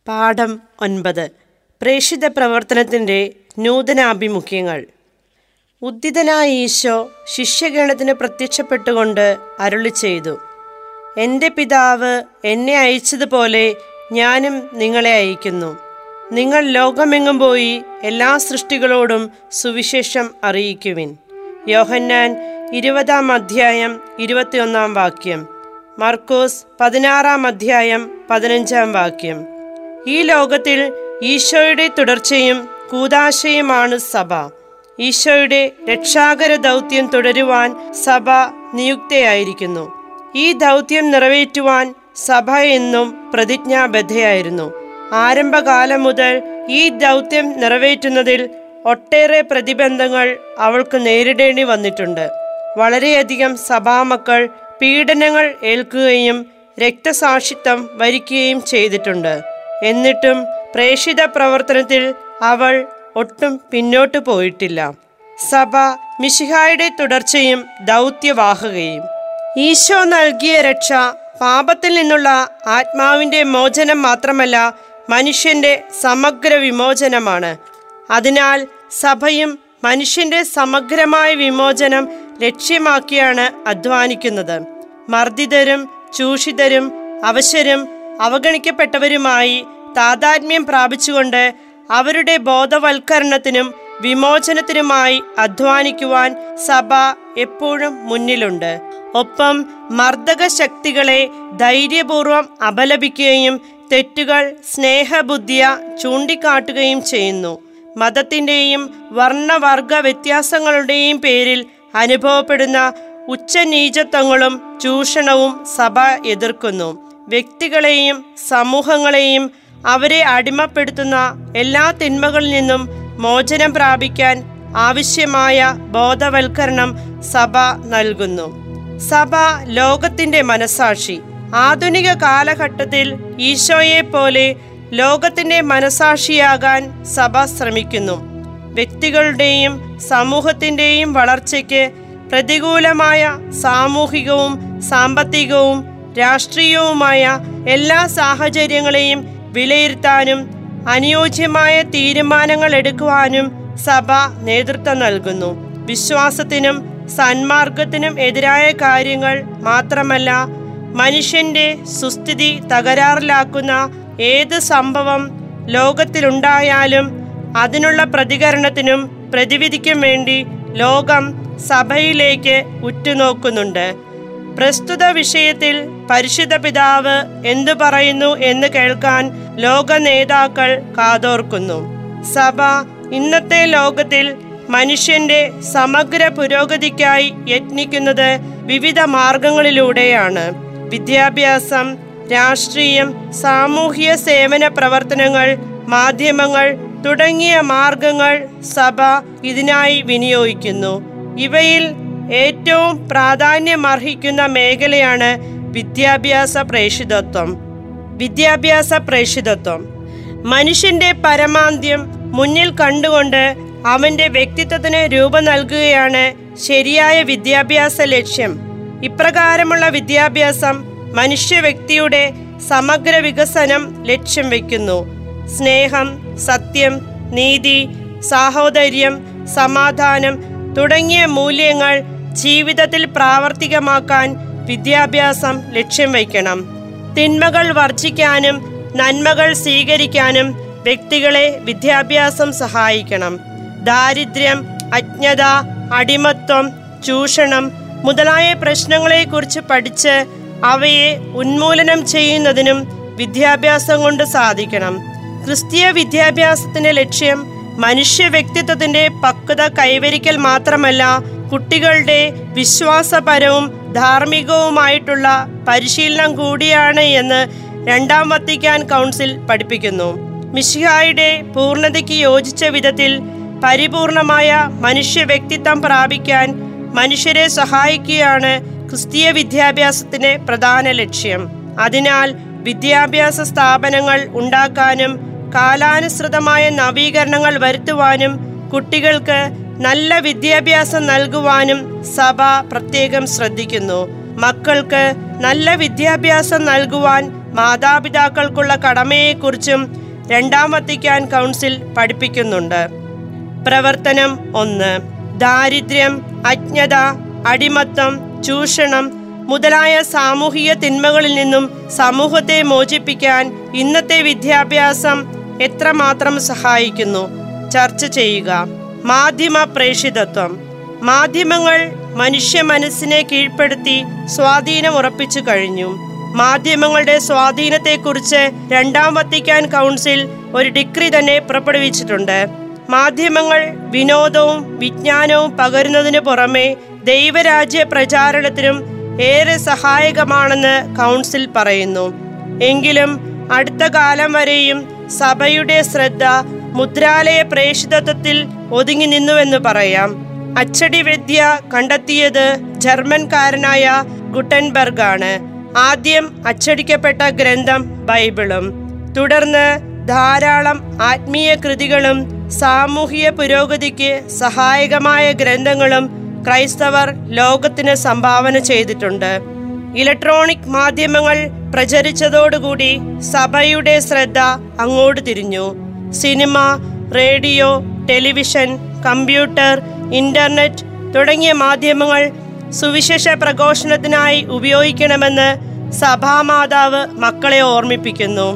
പാഠം ഒൻപത് പ്രേഷിത പ്രവർത്തനത്തിൻ്റെ നൂതനാഭിമുഖ്യങ്ങൾ ഉദ്ദിതനായ ഈശോ ശിഷ്യഗണത്തിന് പ്രത്യക്ഷപ്പെട്ടുകൊണ്ട് അരുളി ചെയ്തു എൻ്റെ പിതാവ് എന്നെ അയച്ചതുപോലെ ഞാനും നിങ്ങളെ അയക്കുന്നു നിങ്ങൾ ലോകമെങ്ങും പോയി എല്ലാ സൃഷ്ടികളോടും സുവിശേഷം അറിയിക്കുവിൻ യോഹന്നാൻ ഇരുപതാം അധ്യായം ഇരുപത്തിയൊന്നാം വാക്യം മർക്കോസ് പതിനാറാം അധ്യായം പതിനഞ്ചാം വാക്യം ഈ ലോകത്തിൽ ഈശോയുടെ തുടർച്ചയും കൂതാശയുമാണ് സഭ ഈശോയുടെ രക്ഷാകര ദൗത്യം തുടരുവാൻ സഭ നിയുക്തയായിരിക്കുന്നു ഈ ദൗത്യം നിറവേറ്റുവാൻ സഭ എന്നും പ്രതിജ്ഞാബദ്ധയായിരുന്നു ആരംഭകാലം മുതൽ ഈ ദൗത്യം നിറവേറ്റുന്നതിൽ ഒട്ടേറെ പ്രതിബന്ധങ്ങൾ അവൾക്ക് നേരിടേണ്ടി വന്നിട്ടുണ്ട് വളരെയധികം സഭാമക്കൾ പീഡനങ്ങൾ ഏൽക്കുകയും രക്തസാക്ഷിത്വം വരിക്കുകയും ചെയ്തിട്ടുണ്ട് എന്നിട്ടും പ്രേഷിത പ്രവർത്തനത്തിൽ അവൾ ഒട്ടും പിന്നോട്ടു പോയിട്ടില്ല സഭ മിശിഹായുടെ തുടർച്ചയും ദൗത്യവാഹകയും ഈശോ നൽകിയ രക്ഷ പാപത്തിൽ നിന്നുള്ള ആത്മാവിൻ്റെ മോചനം മാത്രമല്ല മനുഷ്യന്റെ സമഗ്ര വിമോചനമാണ് അതിനാൽ സഭയും മനുഷ്യന്റെ സമഗ്രമായ വിമോചനം ലക്ഷ്യമാക്കിയാണ് അധ്വാനിക്കുന്നത് മർദ്ദിതരും ചൂഷിതരും അവശരും അവഗണിക്കപ്പെട്ടവരുമായി താതാത്മ്യം പ്രാപിച്ചുകൊണ്ട് അവരുടെ ബോധവൽക്കരണത്തിനും വിമോചനത്തിനുമായി അധ്വാനിക്കുവാൻ സഭ എപ്പോഴും മുന്നിലുണ്ട് ഒപ്പം മർദ്ദക ശക്തികളെ ധൈര്യപൂർവം അപലപിക്കുകയും തെറ്റുകൾ സ്നേഹബുദ്ധിയ ചൂണ്ടിക്കാട്ടുകയും ചെയ്യുന്നു മതത്തിൻ്റെയും വർണ്ണവർഗ വ്യത്യാസങ്ങളുടെയും പേരിൽ അനുഭവപ്പെടുന്ന ഉച്ചനീചത്വങ്ങളും ചൂഷണവും സഭ എതിർക്കുന്നു വ്യക്തികളെയും സമൂഹങ്ങളെയും അവരെ അടിമപ്പെടുത്തുന്ന എല്ലാ തിന്മകളിൽ നിന്നും മോചനം പ്രാപിക്കാൻ ആവശ്യമായ ബോധവൽക്കരണം സഭ നൽകുന്നു സഭ ലോകത്തിന്റെ മനസാക്ഷി ആധുനിക കാലഘട്ടത്തിൽ ഈശോയെ പോലെ ലോകത്തിന്റെ മനസാക്ഷിയാകാൻ സഭ ശ്രമിക്കുന്നു വ്യക്തികളുടെയും സമൂഹത്തിൻ്റെയും വളർച്ചയ്ക്ക് പ്രതികൂലമായ സാമൂഹികവും സാമ്പത്തികവും രാഷ്ട്രീയവുമായ എല്ലാ സാഹചര്യങ്ങളെയും വിലയിരുത്താനും അനുയോജ്യമായ തീരുമാനങ്ങൾ എടുക്കുവാനും സഭ നേതൃത്വം നൽകുന്നു വിശ്വാസത്തിനും സന്മാർഗത്തിനും എതിരായ കാര്യങ്ങൾ മാത്രമല്ല മനുഷ്യന്റെ സുസ്ഥിതി തകരാറിലാക്കുന്ന ഏത് സംഭവം ലോകത്തിലുണ്ടായാലും അതിനുള്ള പ്രതികരണത്തിനും പ്രതിവിധിക്കും വേണ്ടി ലോകം സഭയിലേക്ക് ഉറ്റുനോക്കുന്നുണ്ട് പ്രസ്തുത വിഷയത്തിൽ പരിശുദ്ധ പിതാവ് എന്തു പറയുന്നു എന്ന് കേൾക്കാൻ ലോക നേതാക്കൾ കാതോർക്കുന്നു സഭ ഇന്നത്തെ ലോകത്തിൽ മനുഷ്യന്റെ സമഗ്ര പുരോഗതിക്കായി യത്നിക്കുന്നത് വിവിധ മാർഗങ്ങളിലൂടെയാണ് വിദ്യാഭ്യാസം രാഷ്ട്രീയം സാമൂഹിക സേവന പ്രവർത്തനങ്ങൾ മാധ്യമങ്ങൾ തുടങ്ങിയ മാർഗങ്ങൾ സഭ ഇതിനായി വിനിയോഗിക്കുന്നു ഇവയിൽ ഏറ്റവും പ്രാധാന്യമർഹിക്കുന്ന മേഖലയാണ് വിദ്യാഭ്യാസ പ്രേഷിതത്വം വിദ്യാഭ്യാസ പ്രേഷിതത്വം മനുഷ്യന്റെ പരമാന്ത്യം മുന്നിൽ കണ്ടുകൊണ്ട് അവന്റെ വ്യക്തിത്വത്തിന് രൂപം നൽകുകയാണ് ശരിയായ വിദ്യാഭ്യാസ ലക്ഷ്യം ഇപ്രകാരമുള്ള വിദ്യാഭ്യാസം മനുഷ്യ വ്യക്തിയുടെ സമഗ്ര വികസനം ലക്ഷ്യം വയ്ക്കുന്നു സ്നേഹം സത്യം നീതി സാഹോദര്യം സമാധാനം തുടങ്ങിയ മൂല്യങ്ങൾ ജീവിതത്തിൽ പ്രാവർത്തികമാക്കാൻ വിദ്യാഭ്യാസം ലക്ഷ്യം വയ്ക്കണം തിന്മകൾ വർജിക്കാനും നന്മകൾ സ്വീകരിക്കാനും വ്യക്തികളെ വിദ്യാഭ്യാസം സഹായിക്കണം ദാരിദ്ര്യം അജ്ഞത അടിമത്വം ചൂഷണം മുതലായ പ്രശ്നങ്ങളെക്കുറിച്ച് പഠിച്ച് അവയെ ഉന്മൂലനം ചെയ്യുന്നതിനും വിദ്യാഭ്യാസം കൊണ്ട് സാധിക്കണം ക്രിസ്തീയ വിദ്യാഭ്യാസത്തിന്റെ ലക്ഷ്യം മനുഷ്യ വ്യക്തിത്വത്തിന്റെ പക്വത കൈവരിക്കൽ മാത്രമല്ല കുട്ടികളുടെ വിശ്വാസപരവും ധാർമ്മികവുമായിട്ടുള്ള പരിശീലനം കൂടിയാണ് എന്ന് രണ്ടാം വത്തിക്കാൻ കൗൺസിൽ പഠിപ്പിക്കുന്നു മിഷിഹായുടെ പൂർണ്ണതയ്ക്ക് യോജിച്ച വിധത്തിൽ പരിപൂർണമായ മനുഷ്യ വ്യക്തിത്വം പ്രാപിക്കാൻ മനുഷ്യരെ സഹായിക്കുകയാണ് ക്രിസ്തീയ വിദ്യാഭ്യാസത്തിന്റെ പ്രധാന ലക്ഷ്യം അതിനാൽ വിദ്യാഭ്യാസ സ്ഥാപനങ്ങൾ ഉണ്ടാക്കാനും കാലാനുസൃതമായ നവീകരണങ്ങൾ വരുത്തുവാനും കുട്ടികൾക്ക് നല്ല വിദ്യാഭ്യാസം നൽകുവാനും സഭ പ്രത്യേകം ശ്രദ്ധിക്കുന്നു മക്കൾക്ക് നല്ല വിദ്യാഭ്യാസം നൽകുവാൻ മാതാപിതാക്കൾക്കുള്ള കടമയെക്കുറിച്ചും രണ്ടാം വത്തിക്കാൻ കൗൺസിൽ പഠിപ്പിക്കുന്നുണ്ട് പ്രവർത്തനം ഒന്ന് ദാരിദ്ര്യം അജ്ഞത അടിമത്തം ചൂഷണം മുതലായ സാമൂഹിക തിന്മകളിൽ നിന്നും സമൂഹത്തെ മോചിപ്പിക്കാൻ ഇന്നത്തെ വിദ്യാഭ്യാസം എത്രമാത്രം സഹായിക്കുന്നു ചർച്ച ചെയ്യുക മാധ്യമ പ്രേഷിതത്വം മാധ്യമങ്ങൾ മനുഷ്യ മനസ്സിനെ കീഴ്പ്പെടുത്തി സ്വാധീനം ഉറപ്പിച്ചു കഴിഞ്ഞു മാധ്യമങ്ങളുടെ സ്വാധീനത്തെക്കുറിച്ച് രണ്ടാം വത്തിക്കാൻ കൗൺസിൽ ഒരു ഡിഗ്രി തന്നെ പുറപ്പെടുവിച്ചിട്ടുണ്ട് മാധ്യമങ്ങൾ വിനോദവും വിജ്ഞാനവും പകരുന്നതിനു പുറമെ ദൈവരാജ്യ പ്രചാരണത്തിനും ഏറെ സഹായകമാണെന്ന് കൗൺസിൽ പറയുന്നു എങ്കിലും അടുത്ത കാലം വരെയും സഭയുടെ ശ്രദ്ധ മുദ്രാലയ പ്രേഷിതത്വത്തിൽ ഒതുങ്ങി നിന്നുവെന്ന് പറയാം അച്ചടി വിദ്യ കണ്ടെത്തിയത് ജർമ്മൻകാരനായ ഗുട്ടൻബർഗ് ആണ് ആദ്യം അച്ചടിക്കപ്പെട്ട ഗ്രന്ഥം ബൈബിളും തുടർന്ന് ധാരാളം ആത്മീയ കൃതികളും സാമൂഹിക പുരോഗതിക്ക് സഹായകമായ ഗ്രന്ഥങ്ങളും ക്രൈസ്തവർ ലോകത്തിന് സംഭാവന ചെയ്തിട്ടുണ്ട് ഇലക്ട്രോണിക് മാധ്യമങ്ങൾ പ്രചരിച്ചതോടുകൂടി സഭയുടെ ശ്രദ്ധ അങ്ങോട്ട് തിരിഞ്ഞു cinema radio television computer internet തുടങ്ങിയ മാധ്യമങ്ങൾ സുവിശേഷ പ്രഘോഷണത്തിനായി ഉപയോഗിക്കണമെന്ന് സഭാമാതാവ് മക്കളെ ഓർമ്മിപ്പിക്കുന്നു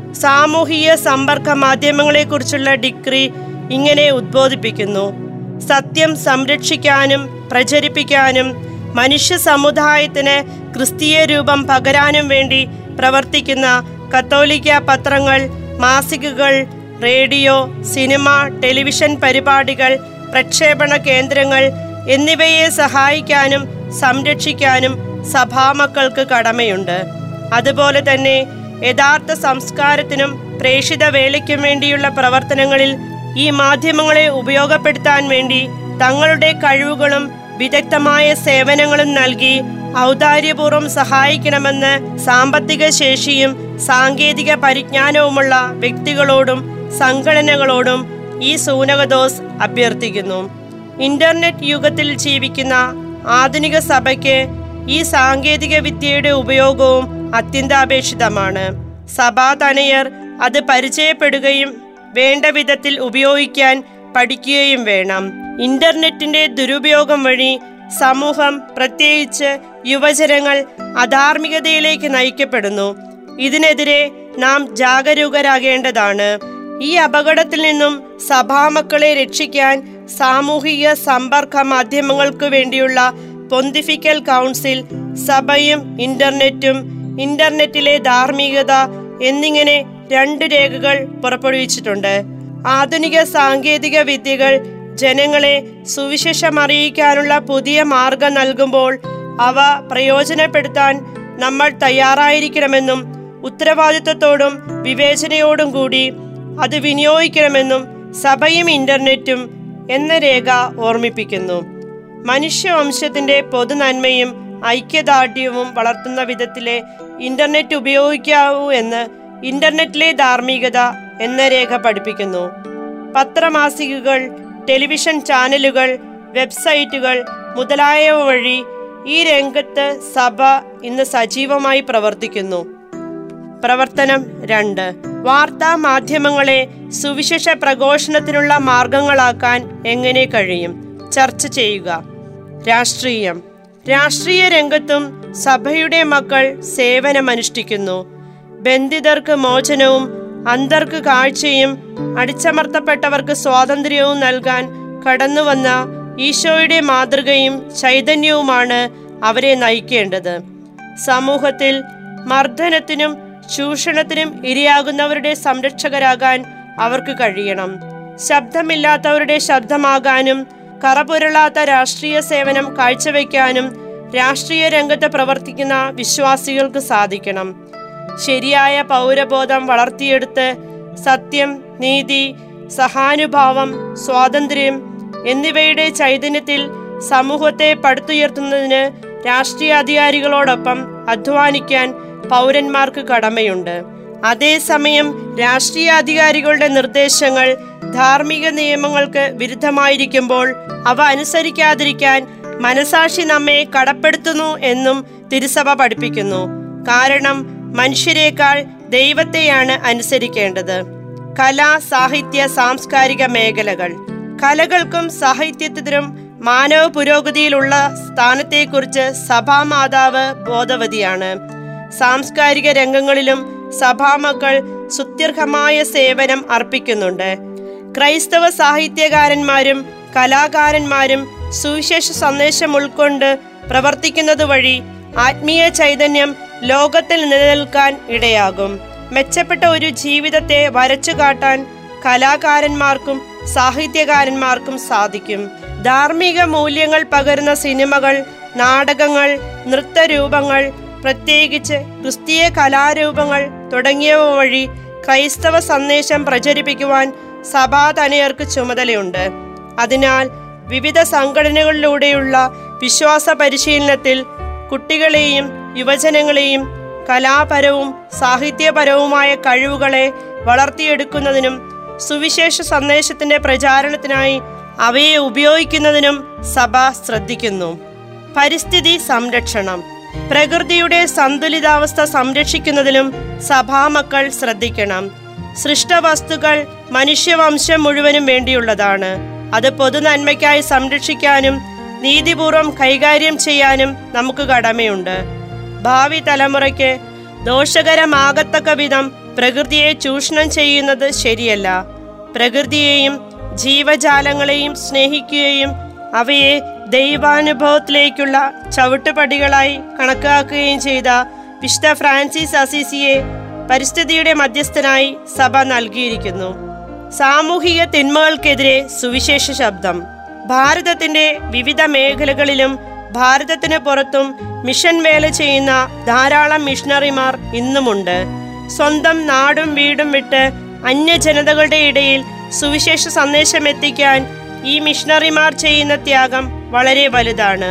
സാമൂഹിക സമ്പർക്ക മാധ്യമങ്ങളെക്കുറിച്ചുള്ള ഡിഗ്രി ഇങ്ങനെ ഉദ്ബോധിപ്പിക്കുന്നു സത്യം സംരക്ഷിക്കാനും പ്രചരിപ്പിക്കാനും മനുഷ്യ സമുദായത്തിന് ക്രിസ്തീയ രൂപം പകരാനും വേണ്ടി പ്രവർത്തിക്കുന്ന കത്തോലിക്ക പത്രങ്ങൾ മാസികകൾ റേഡിയോ സിനിമ ടെലിവിഷൻ പരിപാടികൾ പ്രക്ഷേപണ കേന്ദ്രങ്ങൾ എന്നിവയെ സഹായിക്കാനും സംരക്ഷിക്കാനും സഭാമക്കൾക്ക് കടമയുണ്ട് അതുപോലെ തന്നെ യഥാർത്ഥ സംസ്കാരത്തിനും പ്രേഷിത വേലയ്ക്കും വേണ്ടിയുള്ള പ്രവർത്തനങ്ങളിൽ ഈ മാധ്യമങ്ങളെ ഉപയോഗപ്പെടുത്താൻ വേണ്ടി തങ്ങളുടെ കഴിവുകളും വിദഗ്ധമായ സേവനങ്ങളും നൽകി ഔദാര്യപൂർവ്വം സഹായിക്കണമെന്ന് സാമ്പത്തിക ശേഷിയും സാങ്കേതിക പരിജ്ഞാനവുമുള്ള വ്യക്തികളോടും സംഘടനകളോടും ഈ സൂനകദോസ് അഭ്യർത്ഥിക്കുന്നു ഇന്റർനെറ്റ് യുഗത്തിൽ ജീവിക്കുന്ന ആധുനിക സഭയ്ക്ക് ഈ സാങ്കേതിക വിദ്യയുടെ ഉപയോഗവും അത്യന്താപേക്ഷിതമാണ് സഭാതനയർ അത് പരിചയപ്പെടുകയും വേണ്ട വിധത്തിൽ ഉപയോഗിക്കാൻ പഠിക്കുകയും വേണം ഇന്റർനെറ്റിന്റെ ദുരുപയോഗം വഴി സമൂഹം പ്രത്യേകിച്ച് യുവജനങ്ങൾ അധാർമികതയിലേക്ക് നയിക്കപ്പെടുന്നു ഇതിനെതിരെ നാം ജാഗരൂകരാകേണ്ടതാണ് ഈ അപകടത്തിൽ നിന്നും സഭാമക്കളെ രക്ഷിക്കാൻ സാമൂഹിക സമ്പർക്ക മാധ്യമങ്ങൾക്ക് വേണ്ടിയുള്ള പൊന്തിഫിക്കൽ കൗൺസിൽ സഭയും ഇന്റർനെറ്റും ഇന്റർനെറ്റിലെ ധാർമ്മികത എന്നിങ്ങനെ രണ്ട് രേഖകൾ പുറപ്പെടുവിച്ചിട്ടുണ്ട് ആധുനിക സാങ്കേതിക വിദ്യകൾ ജനങ്ങളെ സുവിശേഷം അറിയിക്കാനുള്ള പുതിയ മാർഗം നൽകുമ്പോൾ അവ പ്രയോജനപ്പെടുത്താൻ നമ്മൾ തയ്യാറായിരിക്കണമെന്നും ഉത്തരവാദിത്വത്തോടും വിവേചനയോടും കൂടി അത് വിനിയോഗിക്കണമെന്നും സഭയും ഇന്റർനെറ്റും എന്ന രേഖ ഓർമ്മിപ്പിക്കുന്നു മനുഷ്യവംശത്തിന്റെ പൊതുനന്മയും ഐക്യദാർഢ്യവും വളർത്തുന്ന വിധത്തിലെ ഇന്റർനെറ്റ് ഉപയോഗിക്കാവൂ എന്ന് ഇന്റർനെറ്റിലെ ധാർമ്മികത എന്ന രേഖ പഠിപ്പിക്കുന്നു പത്രമാസികകൾ ടെലിവിഷൻ ചാനലുകൾ വെബ്സൈറ്റുകൾ മുതലായവ വഴി ഈ രംഗത്ത് സഭ ഇന്ന് സജീവമായി പ്രവർത്തിക്കുന്നു പ്രവർത്തനം രണ്ട് വാർത്താ മാധ്യമങ്ങളെ സുവിശേഷ പ്രഘോഷണത്തിനുള്ള മാർഗങ്ങളാക്കാൻ എങ്ങനെ കഴിയും ചർച്ച ചെയ്യുക രാഷ്ട്രീയം രാഷ്ട്രീയ രംഗത്തും സഭയുടെ മക്കൾ സേവനമനുഷ്ഠിക്കുന്നു ബന്ധിതർക്ക് മോചനവും അന്തർക്ക് കാഴ്ചയും അടിച്ചമർത്തപ്പെട്ടവർക്ക് സ്വാതന്ത്ര്യവും നൽകാൻ കടന്നുവന്ന ഈശോയുടെ മാതൃകയും ചൈതന്യവുമാണ് അവരെ നയിക്കേണ്ടത് സമൂഹത്തിൽ മർദ്ദനത്തിനും ചൂഷണത്തിനും ഇരയാകുന്നവരുടെ സംരക്ഷകരാകാൻ അവർക്ക് കഴിയണം ശബ്ദമില്ലാത്തവരുടെ ശബ്ദമാകാനും കറപുരളാത്ത രാഷ്ട്രീയ സേവനം കാഴ്ചവെക്കാനും രാഷ്ട്രീയ രംഗത്ത് പ്രവർത്തിക്കുന്ന വിശ്വാസികൾക്ക് സാധിക്കണം ശരിയായ പൗരബോധം വളർത്തിയെടുത്ത് സത്യം നീതി സഹാനുഭാവം സ്വാതന്ത്ര്യം എന്നിവയുടെ ചൈതന്യത്തിൽ സമൂഹത്തെ പടുത്തുയർത്തുന്നതിന് രാഷ്ട്രീയ അധികാരികളോടൊപ്പം അധ്വാനിക്കാൻ പൗരന്മാർക്ക് കടമയുണ്ട് അതേസമയം രാഷ്ട്രീയ അധികാരികളുടെ നിർദ്ദേശങ്ങൾ ധാർമ്മിക നിയമങ്ങൾക്ക് വിരുദ്ധമായിരിക്കുമ്പോൾ അവ അനുസരിക്കാതിരിക്കാൻ മനസാക്ഷി നമ്മെ കടപ്പെടുത്തുന്നു എന്നും തിരുസഭ പഠിപ്പിക്കുന്നു കാരണം മനുഷ്യരെക്കാൾ ദൈവത്തെയാണ് അനുസരിക്കേണ്ടത് കല സാഹിത്യ സാംസ്കാരിക മേഖലകൾ കലകൾക്കും സാഹിത്യത്തിനും മാനവ പുരോഗതിയിലുള്ള സ്ഥാനത്തെക്കുറിച്ച് സഭാമാതാവ് ബോധവതിയാണ് സാംസ്കാരിക രംഗങ്ങളിലും സഭാമക്കൾ സുത്യർഹമായ സേവനം അർപ്പിക്കുന്നുണ്ട് ക്രൈസ്തവ സാഹിത്യകാരന്മാരും കലാകാരന്മാരും സുവിശേഷ സന്ദേശം ഉൾക്കൊണ്ട് പ്രവർത്തിക്കുന്നത് വഴി ആത്മീയ ചൈതന്യം ലോകത്തിൽ നിലനിൽക്കാൻ ഇടയാകും മെച്ചപ്പെട്ട ഒരു ജീവിതത്തെ വരച്ചു കാട്ടാൻ കലാകാരന്മാർക്കും സാഹിത്യകാരന്മാർക്കും സാധിക്കും ധാർമ്മിക മൂല്യങ്ങൾ പകരുന്ന സിനിമകൾ നാടകങ്ങൾ നൃത്തരൂപങ്ങൾ പ്രത്യേകിച്ച് ക്രിസ്തീയ കലാരൂപങ്ങൾ തുടങ്ങിയവ വഴി ക്രൈസ്തവ സന്ദേശം പ്രചരിപ്പിക്കുവാൻ സഭാതനയർക്ക് ചുമതലയുണ്ട് അതിനാൽ വിവിധ സംഘടനകളിലൂടെയുള്ള വിശ്വാസ പരിശീലനത്തിൽ കുട്ടികളെയും യുവജനങ്ങളെയും കലാപരവും സാഹിത്യപരവുമായ കഴിവുകളെ വളർത്തിയെടുക്കുന്നതിനും സുവിശേഷ സന്ദേശത്തിന്റെ പ്രചാരണത്തിനായി അവയെ ഉപയോഗിക്കുന്നതിനും സഭ ശ്രദ്ധിക്കുന്നു പരിസ്ഥിതി സംരക്ഷണം പ്രകൃതിയുടെ സന്തുലിതാവസ്ഥ സംരക്ഷിക്കുന്നതിലും സഭാമക്കൾ ശ്രദ്ധിക്കണം സൃഷ്ടവസ്തുക്കൾ മനുഷ്യവംശം മുഴുവനും വേണ്ടിയുള്ളതാണ് അത് പൊതുനന്മയ്ക്കായി സംരക്ഷിക്കാനും നീതിപൂർവം കൈകാര്യം ചെയ്യാനും നമുക്ക് കടമയുണ്ട് ഭാവി തലമുറയ്ക്ക് ദോഷകരമാകത്തക്ക വിധം പ്രകൃതിയെ ചൂഷണം ചെയ്യുന്നത് ശരിയല്ല പ്രകൃതിയെയും ജീവജാലങ്ങളെയും സ്നേഹിക്കുകയും അവയെ ദൈവാനുഭവത്തിലേക്കുള്ള ചവിട്ടുപടികളായി കണക്കാക്കുകയും ചെയ്ത വിശുദ്ധ ഫ്രാൻസിസ് അസീസിയെ പരിസ്ഥിതിയുടെ മധ്യസ്ഥനായി സഭ നൽകിയിരിക്കുന്നു സാമൂഹിക തിന്മകൾക്കെതിരെ സുവിശേഷ ശബ്ദം ഭാരതത്തിന്റെ വിവിധ മേഖലകളിലും ഭാരതത്തിന് പുറത്തും മിഷൻ വേല ചെയ്യുന്ന ധാരാളം മിഷണറിമാർ ഇന്നുമുണ്ട് സ്വന്തം നാടും വീടും വിട്ട് അന്യജനതകളുടെ ഇടയിൽ സുവിശേഷ സന്ദേശം എത്തിക്കാൻ ഈ മിഷണറിമാർ ചെയ്യുന്ന ത്യാഗം വളരെ വലുതാണ്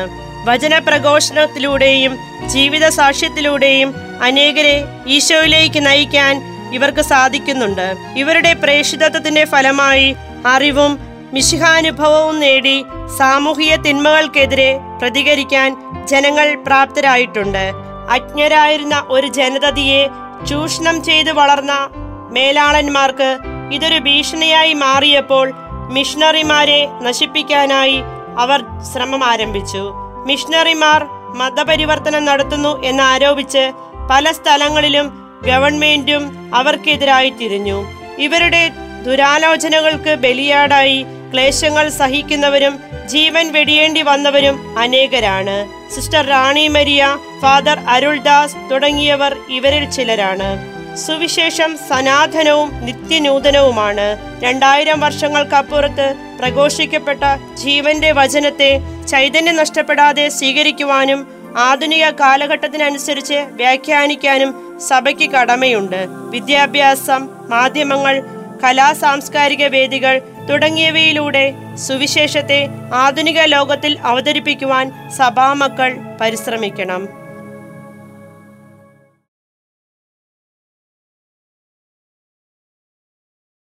വചനപ്രഘോഷണത്തിലൂടെയും ജീവിത സാക്ഷ്യത്തിലൂടെയും അനേകരെ ഈശോയിലേക്ക് നയിക്കാൻ ഇവർക്ക് സാധിക്കുന്നുണ്ട് ഇവരുടെ പ്രേഷിതത്വത്തിന്റെ ഫലമായി അറിവും മിശിഹാനുഭവവും നേടി സാമൂഹിക തിന്മകൾക്കെതിരെ പ്രതികരിക്കാൻ ജനങ്ങൾ പ്രാപ്തരായിട്ടുണ്ട് അജ്ഞരായിരുന്ന ഒരു ജനതയെ ചൂഷണം ചെയ്തു വളർന്ന മേലാളന്മാർക്ക് ഇതൊരു ഭീഷണിയായി മാറിയപ്പോൾ മിഷണറിമാരെ നശിപ്പിക്കാനായി അവർ ശ്രമം ആരംഭിച്ചു മിഷണറിമാർ മതപരിവർത്തനം നടത്തുന്നു എന്നാരോപിച്ച് പല സ്ഥലങ്ങളിലും ഗവൺമെന്റും അവർക്കെതിരായി തിരിഞ്ഞു ഇവരുടെ ദുരാലോചനകൾക്ക് ബലിയാടായി ക്ലേശങ്ങൾ സഹിക്കുന്നവരും ജീവൻ വെടിയേണ്ടി വന്നവരും അനേകരാണ് സിസ്റ്റർ റാണി മരിയ ഫാദർ അരുൾദാസ് തുടങ്ങിയവർ ഇവരിൽ ചിലരാണ് സുവിശേഷം സനാതനവും നിത്യനൂതനവുമാണ് രണ്ടായിരം വർഷങ്ങൾക്കപ്പുറത്ത് പ്രഘോഷിക്കപ്പെട്ട ജീവന്റെ വചനത്തെ ചൈതന്യം നഷ്ടപ്പെടാതെ സ്വീകരിക്കുവാനും ആധുനിക കാലഘട്ടത്തിനനുസരിച്ച് വ്യാഖ്യാനിക്കാനും സഭയ്ക്ക് കടമയുണ്ട് വിദ്യാഭ്യാസം മാധ്യമങ്ങൾ കലാ സാംസ്കാരിക വേദികൾ തുടങ്ങിയവയിലൂടെ സുവിശേഷത്തെ ആധുനിക ലോകത്തിൽ അവതരിപ്പിക്കുവാൻ സഭാമക്കൾ പരിശ്രമിക്കണം